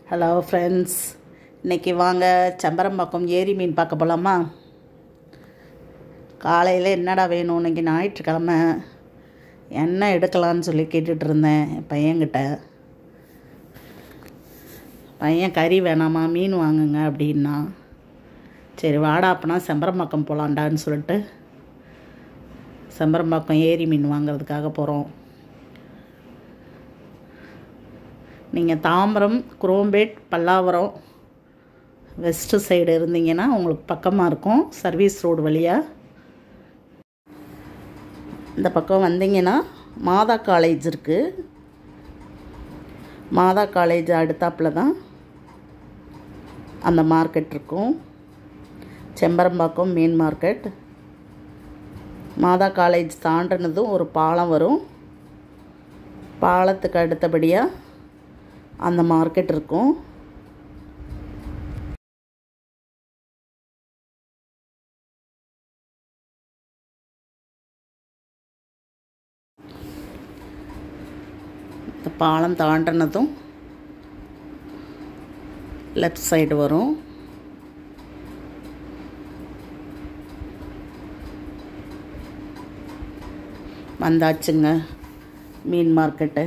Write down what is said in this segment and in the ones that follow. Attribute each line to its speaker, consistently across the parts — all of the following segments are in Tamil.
Speaker 1: ஹலோ ஃப்ரெண்ட்ஸ் இன்றைக்கி வாங்க செம்பரம்பாக்கம் ஏரி மீன் பார்க்க போகலாமா காலையில் என்னடா வேணும் இன்றைக்கி ஞாயிற்றுக்கிழமை என்ன எடுக்கலான்னு சொல்லி கேட்டுட்டு இருந்தேன் என் பையன்கிட்ட பையன் கறி வேணாமா மீன் வாங்குங்க அப்படின்னா சரி வாடா அப்பனா செம்பரம்பாக்கம் போகலான்டான்னு சொல்லிட்டு செம்பரம்பாக்கம் ஏரி மீன் வாங்குறதுக்காக போகிறோம் நீங்கள் தாம்பரம் குரோம்பேட் பல்லாவரம் வெஸ்ட்டு சைடு இருந்தீங்கன்னா உங்களுக்கு பக்கமாக இருக்கும் சர்வீஸ் ரோடு வழியாக இந்த பக்கம் வந்தீங்கன்னா மாதா காலேஜ் இருக்குது மாதா காலேஜ் அடுத்தாப்பில் தான் அந்த மார்க்கெட் இருக்கும் செம்பரம்பாக்கம் மீன் மார்க்கெட் மாதா காலேஜ் தாண்டினதும் ஒரு பாலம் வரும் பாலத்துக்கு அடுத்தபடியாக அந்த மார்க்கெட் இருக்கும் இந்த பாலம் தாண்டினதும் லெஃப்ட் சைடு வரும் வந்தாச்சுங்க மீன் மார்க்கெட்டு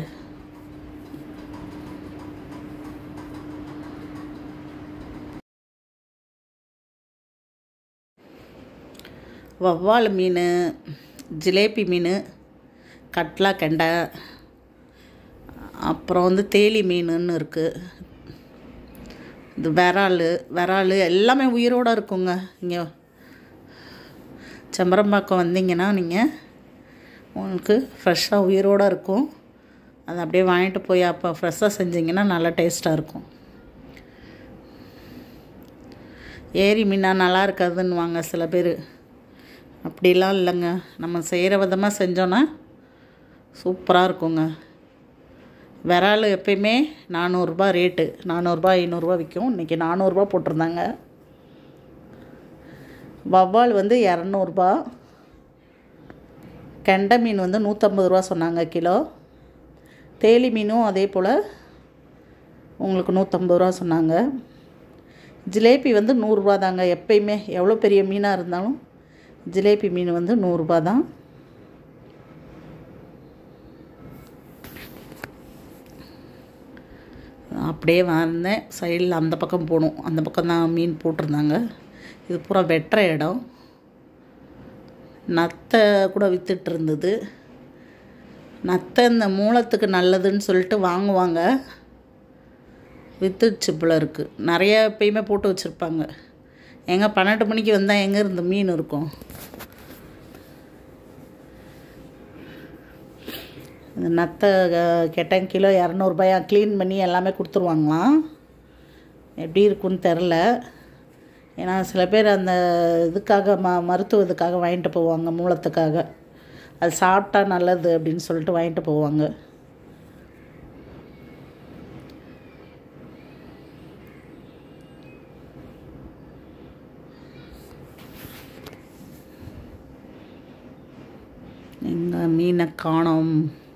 Speaker 1: வவ்வால் மீன் ஜிலேபி மீன் கட்லா கெண்டை அப்புறம் வந்து தேலி மீனுன்னு இருக்குது இது விரால் விரால் எல்லாமே உயிரோடு இருக்குங்க இங்கே செம்பரம்பாக்கம் வந்தீங்கன்னா நீங்கள் உங்களுக்கு ஃப்ரெஷ்ஷாக உயிரோடு இருக்கும் அதை அப்படியே வாங்கிட்டு போய் அப்போ ஃப்ரெஷ்ஷாக செஞ்சிங்கன்னா நல்லா டேஸ்ட்டாக இருக்கும் ஏரி மீனா நல்லா இருக்காதுன்னு வாங்க சில பேர் அப்படிலாம் இல்லைங்க நம்ம செய்கிற விதமாக செஞ்சோன்னா சூப்பராக இருக்குங்க விரால் எப்பயுமே நானூறுரூபா ரேட்டு நானூறுரூபா ஐநூறுரூவா விற்கும் இன்றைக்கி நானூறுரூபா போட்டிருந்தாங்க வவ்வால் வந்து இரநூறுபா கெண்டை மீன் வந்து நூற்றம்பது ரூபா சொன்னாங்க கிலோ தேலி மீனும் அதே போல் உங்களுக்கு நூற்றம்பது ரூபா சொன்னாங்க ஜிலேபி வந்து நூறுரூவா தாங்க எப்பயுமே எவ்வளோ பெரிய மீனாக இருந்தாலும் ஜிலேபி மீன் வந்து நூறுரூபா தான் அப்படியே வந்தேன் சைடில் அந்த பக்கம் போகணும் அந்த பக்கம் தான் மீன் போட்டிருந்தாங்க இது பூரா வெட்டுற இடம் நத்தை கூட விற்றுட்டு இருந்தது நத்தை இந்த மூலத்துக்கு நல்லதுன்னு சொல்லிட்டு வாங்குவாங்க வித்துச்சு போல இருக்குது நிறைய எப்பயுமே போட்டு வச்சுருப்பாங்க எங்கே பன்னெண்டு மணிக்கு வந்தால் எங்கே இருந்து மீன் இருக்கும் இந்த நத்தை கேட்டேன் கிலோ இரநூறுபாயா க்ளீன் பண்ணி எல்லாமே கொடுத்துருவாங்களாம் எப்படி இருக்குன்னு தெரில ஏன்னா சில பேர் அந்த இதுக்காக ம மருத்துவ இதுக்காக வாங்கிட்டு போவாங்க மூலத்துக்காக அது சாப்பிட்டா நல்லது அப்படின்னு சொல்லிட்டு வாங்கிட்டு போவாங்க எங்கள் மீனை காணோம்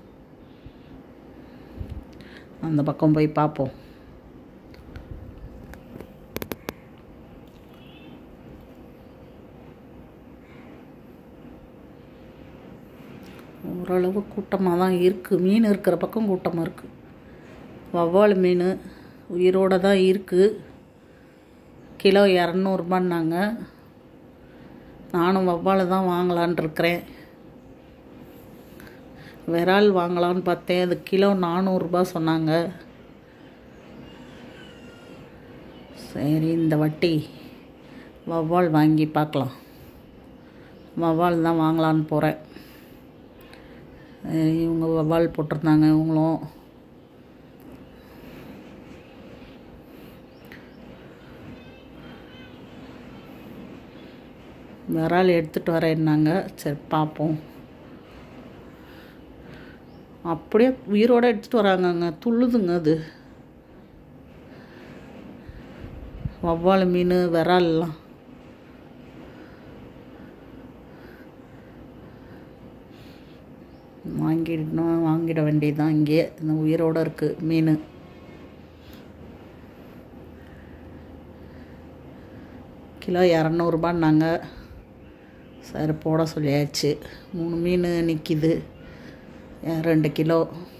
Speaker 1: அந்த பக்கம் போய் பார்ப்போம் ஓரளவு கூட்டமாக தான் இருக்குது மீன் இருக்கிற பக்கம் கூட்டமாக இருக்குது வவ்வால் மீன் உயிரோடு தான் இருக்குது கிலோ இரநூறுபான்னாங்க நானும் வவ்வால் தான் வாங்கலான் இருக்கிறேன் விரால் வாங்கலான்னு பார்த்தேன் அது கிலோ நானூறுரூபா சொன்னாங்க சரி இந்த வட்டி வவ்வால் வாங்கி பார்க்கலாம் வவ்வால் தான் வாங்கலான்னு போகிறேன் இவங்க வவ்வால் போட்டிருந்தாங்க இவங்களும் விரால் எடுத்துகிட்டு வரேன்னாங்க சரி பார்ப்போம் அப்படியே உயிரோடு எடுத்துகிட்டு வராங்கங்க துள்ளுதுங்க அது வவ்வால் மீன் விரால்லாம் வாங்கிடணும் வாங்கிட வேண்டியது தான் இங்கே இந்த உயிரோடு இருக்குது மீன் கிலோ இரநூறுபான்னாங்க சரி போட சொல்லியாச்சு மூணு மீன் நிற்கிது ரெண்டு கிலோ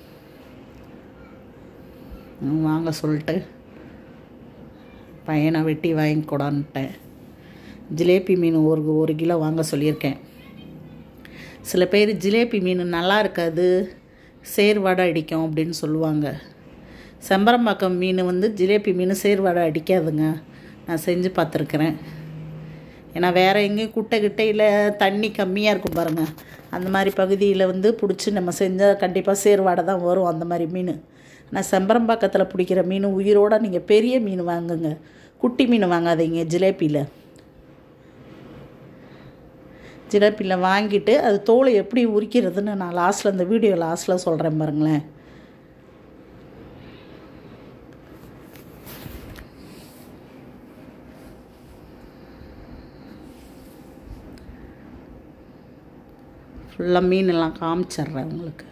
Speaker 1: ம், வாங்க சொல்லிட்டு பையனை வெட்டி வாங்கி கொடான்ட்டேன் ஜிலேபி மீன் ஒரு ஒரு கிலோ வாங்க சொல்லியிருக்கேன் சில பேர் ஜிலேபி மீன் நல்லா இருக்காது சேர்வாடை அடிக்கும் அப்படின்னு சொல்லுவாங்க செம்பரம்பாக்கம் மீன் வந்து ஜிலேபி மீன் சேர்வாடை அடிக்காதுங்க நான் செஞ்சு பார்த்துருக்குறேன் ஏன்னா வேறு எங்கேயும் குட்டை கிட்டையில் தண்ணி கம்மியாக இருக்கும் பாருங்கள் அந்த மாதிரி பகுதியில் வந்து பிடிச்சி நம்ம செஞ்சால் கண்டிப்பாக சேர்வாடை தான் வரும் அந்த மாதிரி மீன் ஆனால் செம்பரம்பாக்கத்தில் பிடிக்கிற மீன் உயிரோட நீங்கள் பெரிய மீன் வாங்குங்க குட்டி மீன் வாங்காதீங்க ஜிலேபியில் ஜிலேபியில் வாங்கிட்டு அது தோலை எப்படி உரிக்கிறதுன்னு நான் லாஸ்ட்டில் இந்த வீடியோ லாஸ்ட்டில் சொல்கிறேன் பாருங்களேன் ஃபுல்லாக மீனெல்லாம் காமிச்சிட்றேன் உங்களுக்கு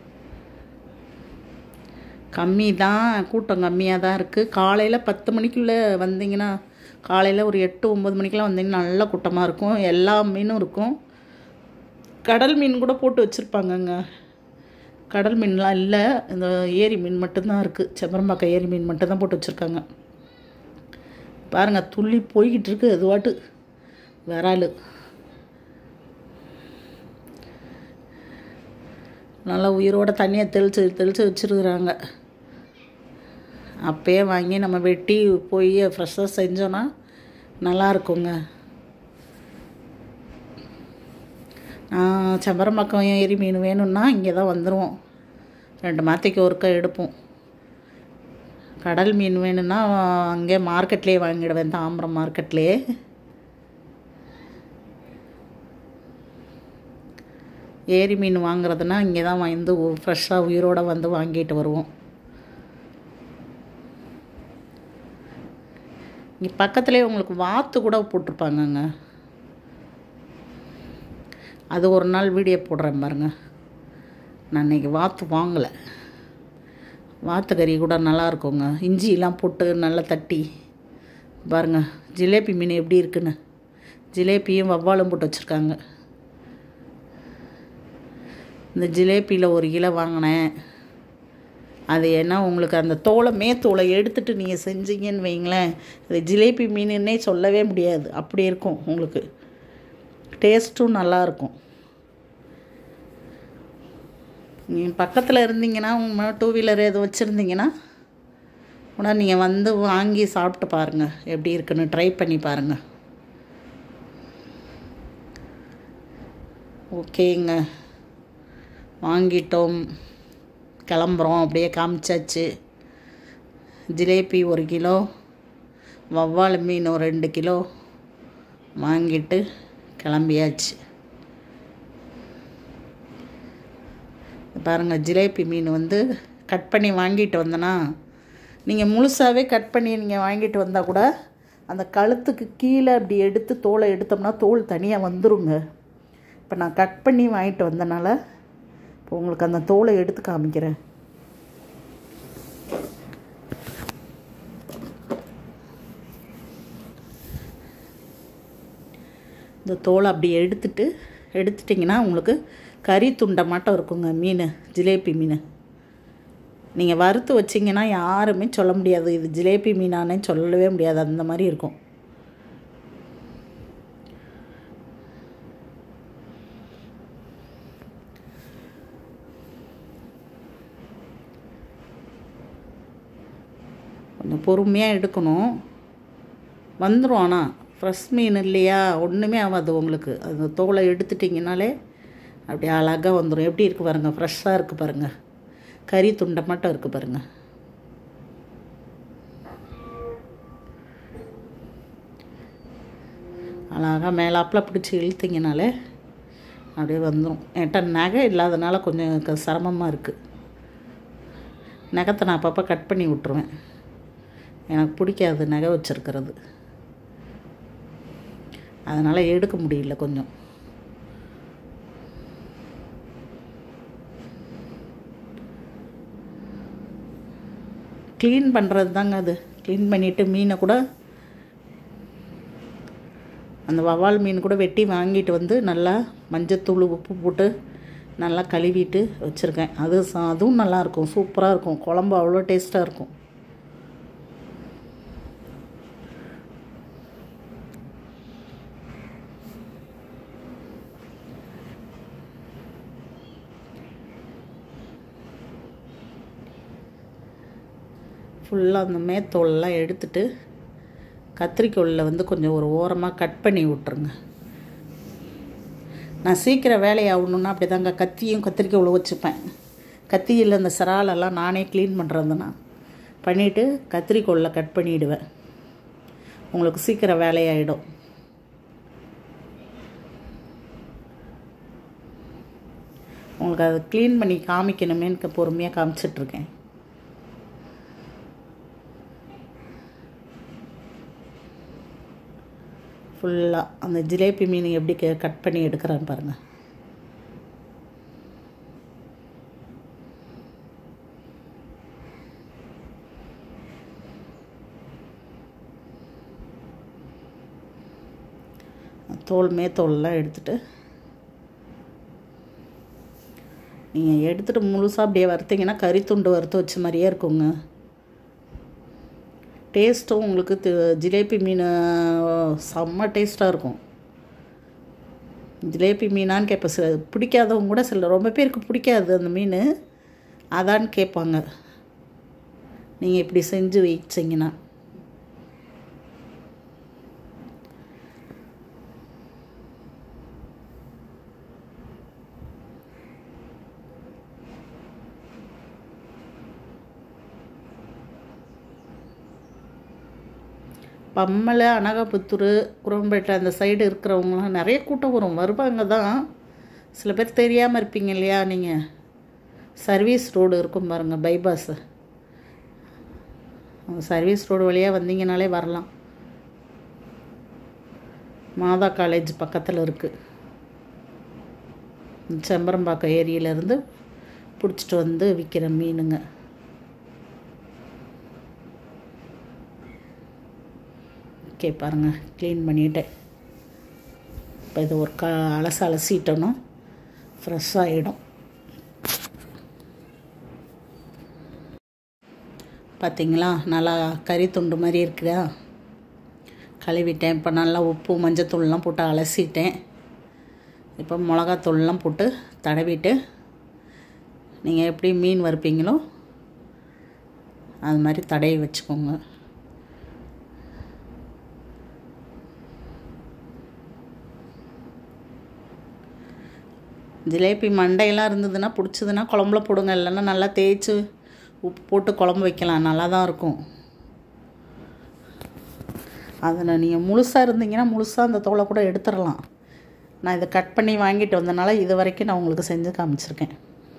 Speaker 1: கம்மி தான் கூட்டம் கம்மியாக தான் இருக்குது காலையில் பத்து மணிக்குள்ளே வந்தீங்கன்னா காலையில் ஒரு எட்டு ஒம்பது மணிக்கெலாம் வந்தீங்கன்னா நல்ல கூட்டமாக இருக்கும் எல்லா மீனும் இருக்கும் கடல் மீன் கூட போட்டு வச்சுருப்பாங்கங்க கடல் மீன்லாம் இல்லை இந்த ஏரி மீன் மட்டும்தான் இருக்குது செம்பரம்பாக்கம் ஏரி மீன் மட்டும்தான் போட்டு வச்சுருக்காங்க பாருங்கள் துள்ளி போய்கிட்டு இருக்கு அது வாட்டு விராலு நல்லா உயிரோட தண்ணியை தெளித்து தெளித்து வச்சுருக்குறாங்க அப்பயே வாங்கி நம்ம வெட்டி போய் ஃப்ரெஷ்ஷாக செஞ்சோன்னா நல்லா இருக்குங்க நான் செம்பரம்பாக்கம் ஏரி மீன் வேணும்னா இங்கே தான் வந்துடுவோம் ரெண்டு மாதத்துக்கு ஒருக்கா எடுப்போம் கடல் மீன் வேணும்னா அங்கே மார்க்கெட்லேயே வாங்கிடுவேன் தாம்பரம் மார்க்கெட்லேயே ஏரி மீன் வாங்குறதுனா இங்கே தான் வந்து ஃப்ரெஷ்ஷாக உயிரோடு வந்து வாங்கிட்டு வருவோம் இங்கே பக்கத்துலேயே உங்களுக்கு வாத்து கூட போட்டிருப்பாங்கங்க அது ஒரு நாள் வீடியோ போடுறேன் பாருங்க நான் இன்றைக்கி வாத்து வாங்கலை வாத்து கறி கூட நல்லா இருக்குங்க இஞ்சிலாம் போட்டு நல்லா தட்டி பாருங்க ஜிலேபி மீன் எப்படி இருக்குன்னு ஜிலேபியும் வவ்வாலும் போட்டு வச்சுருக்காங்க இந்த ஜிலேபியில் ஒரு கிலோ வாங்கினேன் அது ஏன்னா உங்களுக்கு அந்த தோலை மேத்தோலை எடுத்துட்டு நீங்கள் செஞ்சீங்கன்னு வைங்களேன் அது ஜிலேபி மீனுன்னே சொல்லவே முடியாது அப்படி இருக்கும் உங்களுக்கு டேஸ்ட்டும் நல்லாயிருக்கும் நீங்கள் பக்கத்தில் இருந்தீங்கன்னா உங்கள் டூ வீலர் எதுவும் வச்சுருந்தீங்கன்னா கூட நீங்கள் வந்து வாங்கி சாப்பிட்டு பாருங்கள் எப்படி இருக்குன்னு ட்ரை பண்ணி பாருங்கள் ஓகேங்க வாங்கிட்டோம் கிளம்புறோம் அப்படியே காமிச்சாச்சு ஜிலேபி ஒரு கிலோ வவ்வால் மீன் ஒரு ரெண்டு கிலோ வாங்கிட்டு கிளம்பியாச்சு பாருங்கள் ஜிலேபி மீன் வந்து கட் பண்ணி வாங்கிட்டு வந்தேன்னா நீங்கள் முழுசாகவே கட் பண்ணி நீங்கள் வாங்கிட்டு வந்தால் கூட அந்த கழுத்துக்கு கீழே அப்படி எடுத்து தோலை எடுத்தோம்னா தோல் தனியாக வந்துருங்க இப்போ நான் கட் பண்ணி வாங்கிட்டு வந்தனால இப்போ உங்களுக்கு அந்த தோலை எடுத்து காமிக்கிறேன் இந்த தோலை அப்படி எடுத்துட்டு எடுத்துட்டிங்கன்னா உங்களுக்கு கறி துண்டை மாட்டம் இருக்குங்க மீன் ஜிலேபி மீன் நீங்கள் வறுத்து வச்சிங்கன்னா யாருமே சொல்ல முடியாது இது ஜிலேபி மீனானே சொல்லவே முடியாது அந்த மாதிரி இருக்கும் கொஞ்சம் பொறுமையாக எடுக்கணும் வந்துடும் ஆனால் ஃப்ரெஷ் மீன் இல்லையா ஒன்றுமே ஆகாது உங்களுக்கு அந்த தோலை எடுத்துட்டிங்கனாலே அப்படியே அழகாக வந்துடும் எப்படி இருக்குது பாருங்கள் ஃப்ரெஷ்ஷாக இருக்குது பாருங்கள் கறி துண்டை மட்டும் இருக்குது பாருங்கள் அழகாக மேலாப்பில் பிடிச்சி இழுத்திங்கனாலே அப்படியே வந்துடும் என்கிட்ட நகை இல்லாதனால கொஞ்சம் க- சிரமமாக இருக்குது நகத்தை நான் அப்பப்போ கட் பண்ணி விட்ருவேன் எனக்கு பிடிக்காது நகை வச்சுருக்கிறது அதனால் எடுக்க முடியல கொஞ்சம் க்ளீன் பண்ணுறது தாங்க அது க்ளீன் பண்ணிவிட்டு மீனை கூட அந்த வவ்வால் மீன் கூட வெட்டி வாங்கிட்டு வந்து நல்லா மஞ்சத்தூள் உப்பு போட்டு நல்லா கழுவிட்டு வச்சுருக்கேன் அது ச- அதுவும் நல்லாயிருக்கும் சூப்பராக இருக்கும் குழம்பு அவ்வளோ டேஸ்ட்டாக இருக்கும் ஃபுல்லாக அந்த மேத்தோலெல்லாம் எடுத்துட்டு கத்திரிக்கோலில் வந்து கொஞ்சம் ஒரு ஓரமாக கட் பண்ணி விட்ருங்க நான் சீக்கிரம் வேலையாகணுன்னா அப்படி தாங்க கத்தியும் கத்திரிக்கோலை வச்சுப்பேன் கத்தியில் அந்த சிராலெல்லாம் நானே க்ளீன் பண்ணுறதுனா பண்ணிவிட்டு கத்திரிக்கோலில் கட் பண்ணிவிடுவேன் உங்களுக்கு சீக்கிரம் வேலையாயிடும் உங்களுக்கு அதை க்ளீன் பண்ணி காமிக்கணுமேன்னு பொறுமையாக காமிச்சிட்ருக்கேன் ஃபுல்லாக அந்த ஜிலேபி மீன் எப்படி க- கட் பண்ணி எடுக்கிறேன்னு பாருங்கள் தோல் மேத்தோல்லாம் எடுத்துட்டு நீங்கள் எடுத்துகிட்டு முழுசாக அப்படியே வறுத்தீங்கன்னா கறி துண்டு வறுத்து வச்ச மாதிரியே இருக்குங்க டேஸ்ட்டும் உங்களுக்கு தி- ஜிலேபி மீன் செம்ம டேஸ்ட்டாக இருக்கும் ஜிலேபி மீனான்னு கேட்ப சில பிடிக்காதவங்க கூட சில ரொம்ப பேருக்கு பிடிக்காது அந்த மீன் அதான்னு கேட்பாங்க நீங்கள் இப்படி செஞ்சு வச்சிங்கன்னா பம்மலை அனகாபுத்தூர் குரம்பேட்டை அந்த சைடு இருக்கிறவங்களாம் நிறைய கூட்டம் வரும் வருவாங்க தான் சில பேர் தெரியாமல் இருப்பீங்க இல்லையா நீங்கள் சர்வீஸ் ரோடு இருக்கும் பாருங்கள் பைபாஸு அந்த சர்வீஸ் ரோடு வழியாக வந்தீங்கனாலே வரலாம் மாதா காலேஜ் பக்கத்தில் இருக்குது செம்பரம்பாக்கம் ஏரியிலேருந்து பிடிச்சிட்டு வந்து விற்கிற மீனுங்க ஓகே பாருங்கள் க்ளீன் பண்ணிட்டேன் இப்போ இது ஒரு க அலச அலசிட்டோன்னா ஃப்ரெஷ் ஆகிடும் பார்த்தீங்களா நல்லா கறி துண்டு மாதிரி இருக்குதா கழுவிட்டேன் இப்போ நல்லா உப்பு மஞ்சத்தூள்லாம் போட்டு அலசிட்டேன் இப்போ மிளகாத்தூள்லாம் போட்டு தடவிட்டு நீங்கள் எப்படி மீன் வறுப்பீங்களோ அது மாதிரி தடவி வச்சுக்கோங்க ஜிலேபி மண்டையெல்லாம் இருந்ததுன்னா பிடிச்சதுன்னா குழம்புல போடுங்க இல்லைன்னா நல்லா தேய்ச்சி உப்பு போட்டு குழம்பு வைக்கலாம் நல்லா தான் இருக்கும் அதில் நீங்கள் முழுசாக இருந்தீங்கன்னா முழுசாக அந்த தோலை கூட எடுத்துடலாம் நான் இதை கட் பண்ணி வாங்கிட்டு வந்தனால இது வரைக்கும் நான் உங்களுக்கு செஞ்சு காமிச்சிருக்கேன்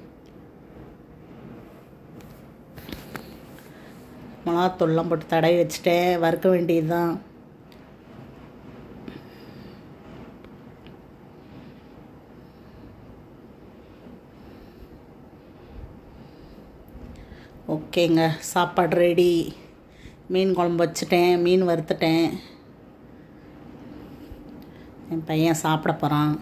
Speaker 1: மிளகாத்தூள்லாம் போட்டு தடவி வச்சுட்டேன் வறுக்க வேண்டியது தான் ஓகேங்க சாப்பாடு ரெடி மீன் குழம்பு வச்சுட்டேன் மீன் வறுத்துட்டேன் என் பையன் சாப்பிட போகிறான்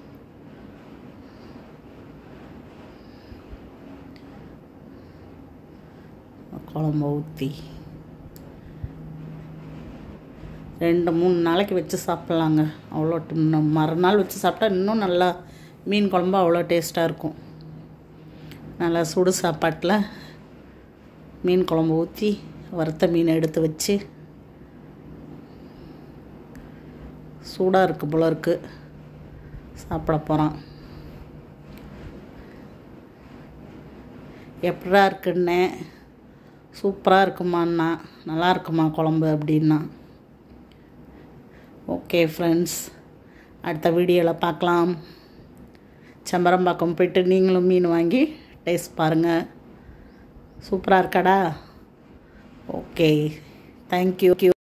Speaker 1: குழம்பு ஊற்றி ரெண்டு மூணு நாளைக்கு வச்சு சாப்பிட்லாங்க அவ்வளோ ட- மறுநாள் வச்சு சாப்பிட்டா இன்னும் நல்லா மீன் குழம்பு அவ்வளோ டேஸ்ட்டாக இருக்கும் நல்லா சுடு சாப்பாட்டில் மீன் குழம்பு ஊற்றி வறுத்த மீன் எடுத்து வச்சு சூடாக இருக்கு போல இருக்கு சாப்பிட போகிறான் எப்படா இருக்குன்னே சூப்பராக இருக்குமான்னா நல்லா இருக்குமா குழம்பு அப்படின்னா ஓகே ஃப்ரெண்ட்ஸ் அடுத்த வீடியோவில் பார்க்கலாம் செம்பரம்பாக்கம் போயிட்டு நீங்களும் மீன் வாங்கி டேஸ்ட் பாருங்கள் சூப்பராக இருக்காடா ஓகே தேங்க்யூ